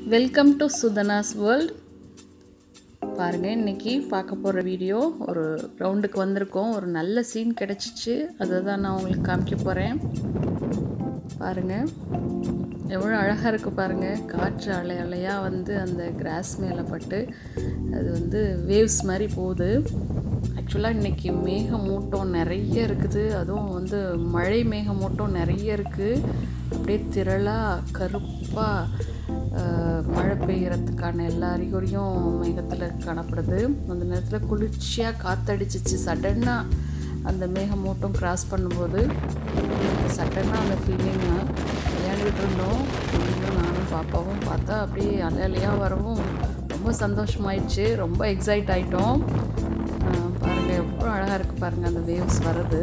Welcome to சுதனாஸ் world பாருங்கள் இன்றைக்கி பார்க்க போகிற வீடியோ ஒரு ரவுண்டுக்கு வந்திருக்கோம் ஒரு நல்ல சீன் கிடச்சிச்சு அதை தான் நான் உங்களுக்கு காமிக்க போகிறேன் பாருங்கள் எவ்வளோ அழகாக இருக்குது பாருங்கள் காற்று அலை அலையாக வந்து அந்த கிராஸ் மேலே பட்டு அது வந்து வேவ்ஸ் மாதிரி போகுது ஆக்சுவலாக இன்றைக்கி மேகமூட்டம் நிறைய இருக்குது அதுவும் வந்து மழை மேகமூட்டம் நிறைய இருக்குது அப்படியே திரளாக கருப்பாக மழை பெய்யறதுக்கான எல்லா அறிகுறியும் மேகத்தில் காணப்படுது அந்த நேரத்தில் குளிர்ச்சியாக காற்றடிச்சிச்சு சடனாக அந்த மேகமூட்டம் கிராஸ் பண்ணும்போது சடனாக அந்த ஃபீலிங்கை விளையாண்டுக்கிட்டு இருந்தோம் நீங்களும் நானும் பாப்பாவும் பார்த்தா அப்படியே அலை அலையாக வரவும் ரொம்ப சந்தோஷமாயிடுச்சு ரொம்ப எக்ஸைட் ஆகிட்டோம் பாருங்கள் எவ்வளோ அழகாக இருக்குது பாருங்கள் அந்த வேவ்ஸ் வர்றது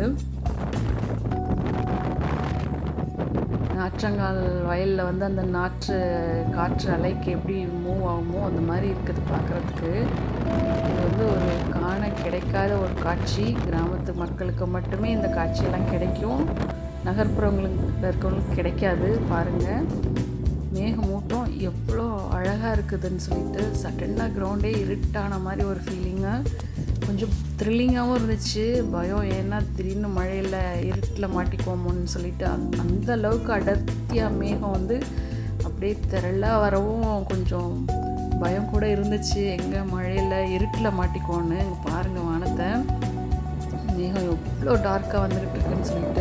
நாற்றங்கால் வயலில் வந்து அந்த நாற்று காற்று அலைக்கு எப்படி மூவ் ஆகுமோ அந்த மாதிரி இருக்குது பார்க்குறதுக்கு இது வந்து ஒரு காண கிடைக்காத ஒரு காட்சி கிராமத்து மக்களுக்கு மட்டுமே இந்த காட்சியெல்லாம் கிடைக்கும் நகர்ப்புறங்களுக்கு இருக்கவங்களுக்கு கிடைக்காது பாருங்கள் மேகமூட்டம் எவ்வளோ அழகாக இருக்குதுன்னு சொல்லிட்டு சடனாக கிரவுண்டே இருட்டான மாதிரி ஒரு ஃபீலிங்கு கொஞ்சம் த்ரில்லிங்காகவும் இருந்துச்சு பயம் ஏன்னா திடீர்னு மழையில் இருட்டில் மாட்டிக்குவோமோன்னு சொல்லிட்டு அந்த அளவுக்கு அடர்த்தியாக மேகம் வந்து அப்படியே திரளாக வரவும் கொஞ்சம் பயம் கூட இருந்துச்சு எங்கே மழையில் இருட்டில் மாட்டிக்குவோன்னு இங்கே பாருங்கள் வானத்தை மேகம் எவ்வளோ டார்க்காக வந்துக்கிட்டு இருக்குன்னு சொல்லிட்டு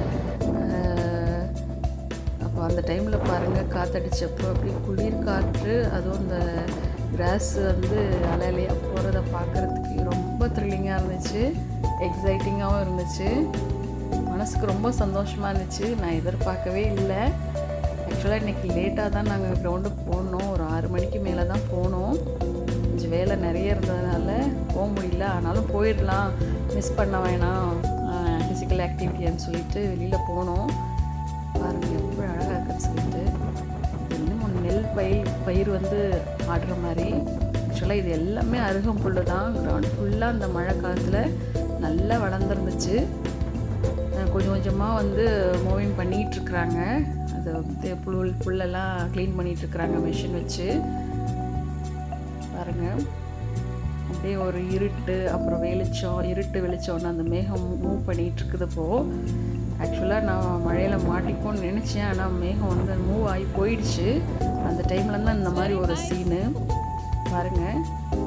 அப்போ அந்த டைமில் பாருங்கள் காற்றடிச்சப்போ அப்படியே குளிர் காற்று அதுவும் அந்த கிராஸ் வந்து அலையிலையாக போகிறத பார்க்குறதுக்கு ரொம்ப த்ரில்லிங்காக இருந்துச்சு எக்ஸைட்டிங்காகவும் இருந்துச்சு மனசுக்கு ரொம்ப சந்தோஷமாக இருந்துச்சு நான் எதிர்பார்க்கவே இல்லை ஆக்சுவலாக இன்றைக்கி லேட்டாக தான் நாங்கள் கிரவுண்டுக்கு போனோம் ஒரு ஆறு மணிக்கு மேலே தான் போனோம் கொஞ்சம் வேலை நிறைய இருந்ததுனால போக முடியல ஆனாலும் போயிடலாம் மிஸ் பண்ண வேணாம் ஃபிசிக்கல் ஆக்டிவிட்டின்னு சொல்லிட்டு வெளியில் போனோம் பாருங்கள் எவ்வளோ அழகாக இருக்குன்னு சொல்லிட்டு இன்னும் நெல் பயிர் பயிர் வந்து ஆடுற மாதிரி ஆக்சுவலாக இது எல்லாமே அருகம்புல் தான் கிரவுண்ட் ஃபுல்லாக அந்த மழை காலத்தில் நல்லா வளர்ந்துருந்துச்சு கொஞ்சம் கொஞ்சமாக வந்து மூவிங் பண்ணிகிட்ருக்குறாங்க அது வந்து புல் புல்லெல்லாம் க்ளீன் பண்ணிகிட்ருக்குறாங்க மிஷின் வச்சு பாருங்கள் அப்படியே ஒரு இருட்டு அப்புறம் வெளிச்சம் இருட்டு வெளிச்சம்னு அந்த மேகம் மூவ் பண்ணிகிட்ருக்குதுப்போ ஆக்சுவலாக நான் மழையில் மாட்டிக்கோன்னு நினச்சேன் ஆனால் மேகம் வந்து மூவ் ஆகி போயிடுச்சு அந்த டைமில் தான் இந்த மாதிரி ஒரு சீனு பாருங்கள்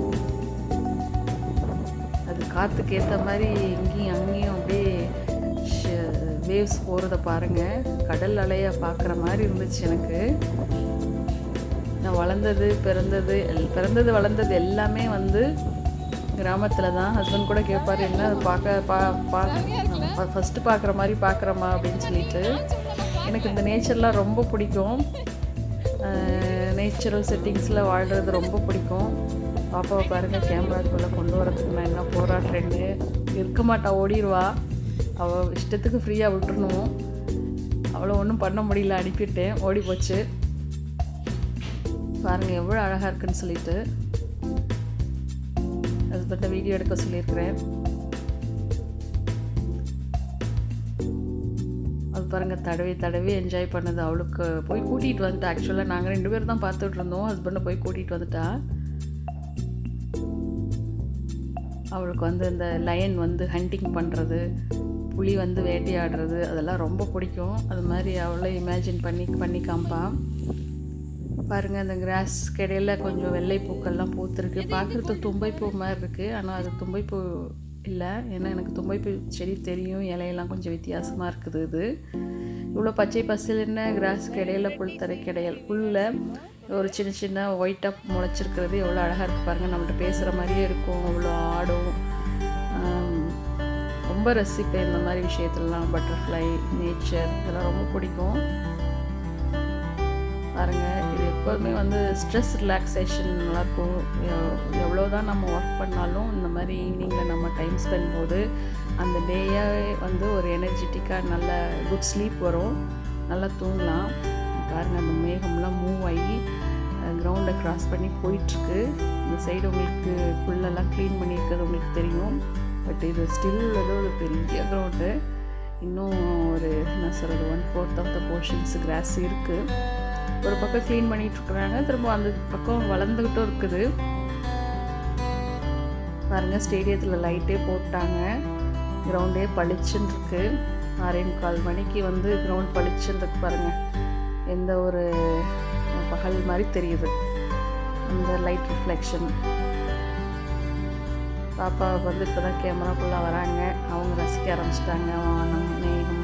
அது காற்றுக்கு ஏற்ற மாதிரி இங்கேயும் அங்கேயும் அப்படியே வேவ்ஸ் போகிறத பாருங்கள் கடல் அலையை பார்க்குற மாதிரி இருந்துச்சு எனக்கு நான் வளர்ந்தது பிறந்தது எல் பிறந்தது வளர்ந்தது எல்லாமே வந்து கிராமத்தில் தான் ஹஸ்பண்ட் கூட கேட்பார் என்ன அது பார்க்க பா பா ஃபஸ்ட்டு பார்க்குற மாதிரி பார்க்குறம்மா அப்படின்னு சொல்லிட்டு எனக்கு இந்த நேச்சர்லாம் ரொம்ப பிடிக்கும் நேச்சுரல் செட்டிங்ஸில் வாழ்கிறது ரொம்ப பிடிக்கும் பாப்பாவை பாருங்கள் கேமராக்குள்ளே கொண்டு வரதுக்கு நான் என்ன போராடுறேன்னு இருக்க மாட்டா ஓடிடுவா அவள் இஷ்டத்துக்கு ஃப்ரீயாக விட்டுருணும் அவளை ஒன்றும் பண்ண முடியல அனுப்பிட்டேன் ஓடி போச்சு பாருங்கள் எவ்வளோ அழகாக இருக்குன்னு சொல்லிட்டு ஹஸ்பண்டை வீடியோ எடுக்க சொல்லியிருக்கிறேன் அது பாருங்கள் தடவி தடவி என்ஜாய் பண்ணது அவளுக்கு போய் கூட்டிகிட்டு வந்துட்டா ஆக்சுவலாக நாங்கள் ரெண்டு பேரும் தான் பார்த்துட்டு இருந்தோம் ஹஸ்பண்டை போய் கூட்டிகிட்டு வந்துட்டா அவளுக்கு வந்து இந்த லயன் வந்து ஹண்டிங் பண்ணுறது புலி வந்து வேட்டையாடுறது அதெல்லாம் ரொம்ப பிடிக்கும் அது மாதிரி அவளை இமேஜின் பண்ணி பண்ணி காமிப்பான் பாருங்கள் அந்த கிராஸ் கிடையில் கொஞ்சம் வெள்ளை பூக்கள்லாம் பூத்துருக்கு பார்க்குறதுக்கு தும்பைப்பூ மாதிரி இருக்குது ஆனால் அது தும்பைப்பூ இல்லை ஏன்னா எனக்கு தும்பைப்பூ செடி தெரியும் இலையெல்லாம் கொஞ்சம் வித்தியாசமாக இருக்குது இது இவ்வளோ பச்சை பசிலுன்னு கிராஸுக்கு இடையில புல் தரை கிடையல் புல்லில் ஒரு சின்ன சின்ன ஒயிட்டாக முளைச்சிருக்கிறது எவ்வளோ அழகாக இருக்குது பாருங்கள் நம்மள்ட்ட பேசுகிற மாதிரியே இருக்கும் அவ்வளோ ஆடும் ரொம்ப ரசிப்பேன் இந்த மாதிரி விஷயத்துலலாம் பட்டர்ஃப்ளை நேச்சர் இதெல்லாம் ரொம்ப பிடிக்கும் பாருங்கள் இது எப்போதுமே வந்து ஸ்ட்ரெஸ் ரிலாக்ஸேஷன் நல்லாயிருக்கும் எவ்வளோ தான் நம்ம ஒர்க் பண்ணாலும் இந்த மாதிரி ஈவினிங்கில் நம்ம டைம் ஸ்பெண்ட் போது அந்த டேயே வந்து ஒரு எனர்ஜெட்டிக்காக நல்ல குட் ஸ்லீப் வரும் நல்லா தூங்கலாம் பாருங்கள் அந்த மேகம்லாம் மூவ் ஆகி கிரவுண்டை க்ராஸ் பண்ணி போயிட்டுருக்கு இந்த சைடு உங்களுக்கு புல்லெல்லாம் க்ளீன் பண்ணியிருக்கிறது உங்களுக்கு தெரியும் பட் இது ஸ்டில் வந்து ஒரு பெரிய கிரவுண்டு இன்னும் ஒரு என்ன சொல்கிறது one fourth of the portions cross இருக்குது ஒரு பக்கம் க்ளீன் பண்ணிட்டு இருக்கிறாங்க திரும்ப அந்த பக்கம் வளர்ந்துக்கிட்டும் இருக்குது பாருங்கள் ஸ்டேடியத்தில் லைட்டே போட்டாங்க கிரவுண்டே பளிச்சுன்னு இருக்கு ஆறே முக்கால் மணிக்கு வந்து கிரவுண்ட் பளிச்சுன்னு இருக்கு பாருங்கள் எந்த ஒரு பகல் மாதிரி தெரியுது அந்த லைட் ரிஃப்ளெக்ஷன் பாப்பா வந்து இப்போ தான் கேமராக்குள்ளே வராங்க அவங்க ரசிக்க ஆரம்பிச்சிட்டாங்க வானம் மேகம்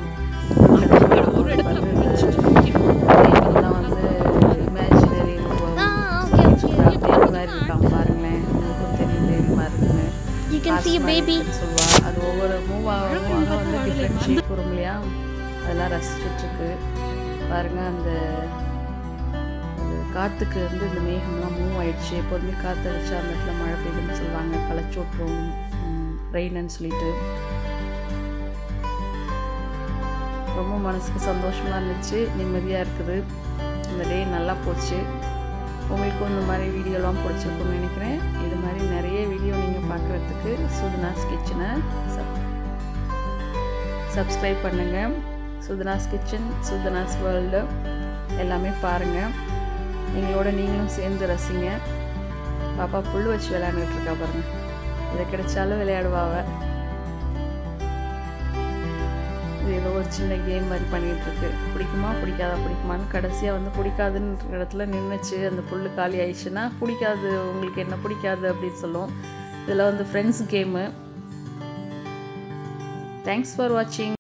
மேகம்லாம் வந்து இமேஜினரி பேபி மாதிரி இருக்கான் பாருங்களேன் உங்களுக்கும் தெரியும் பேபி மாதிரி இருக்குன்னு You can see a baby. சொல்லுவா அது ஒவ்வொரு மூவ் ஆக மூவ் ஆக வந்து டிஃப்ரெண்ட் ஷேப் வரும் இல்லையா அதெல்லாம் ரசிச்சுட்டு இருக்கு பாருங்க அந்த அது காற்றுக்கு வந்து இந்த மேகம்லாம் மூவ் ஆயிடுச்சு எப்போதுமே காற்று அடிச்சா அந்த இடத்துல மழை பெய்யுதுன்னு சொல்லுவாங்க களைச்சி விட்ரும் ரெயின்னு சொல்லிட்டு ரொம்ப மனசுக்கு சந்தோஷமாக இருந்துச்சு நிம்மதியாக இருக்குது இந்த டே நல்லா போச்சு உங்களுக்கும் இந்த மாதிரி வீடியோலாம் பிடிச்சிருக்கும்னு நினைக்கிறேன் இது மாதிரி நிறைய வீடியோ நீங்கள் பார்க்குறதுக்கு சுதுனாஸ் கிச்சனை சப் சப்ஸ்கிரைப் பண்ணுங்கள் சுதுனாஸ் கிச்சன் சுதுனாஸ் வேர்ல்டு எல்லாமே பாருங்கள் எங்களோட நீங்களும் சேர்ந்து ரசிங்க பாப்பா புல் வச்சு விளையாண்டுட்டு இருக்கா பாருங்க இதை கிடைச்சாலும் விளையாடுவாவ இது ஏதோ ஒரு சின்ன கேம் மாதிரி பண்ணிகிட்டு இருக்கு பிடிக்குமா பிடிக்காதா பிடிக்குமான்னு கடைசியாக வந்து பிடிக்காதுன்ற இடத்துல நின்றுச்சு அந்த புல் காலி ஆயிடுச்சுன்னா பிடிக்காது உங்களுக்கு என்ன பிடிக்காது அப்படின்னு சொல்லும் இதில் வந்து ஃப்ரெண்ட்ஸ் கேமு தேங்க்ஸ் ஃபார் வாட்சிங்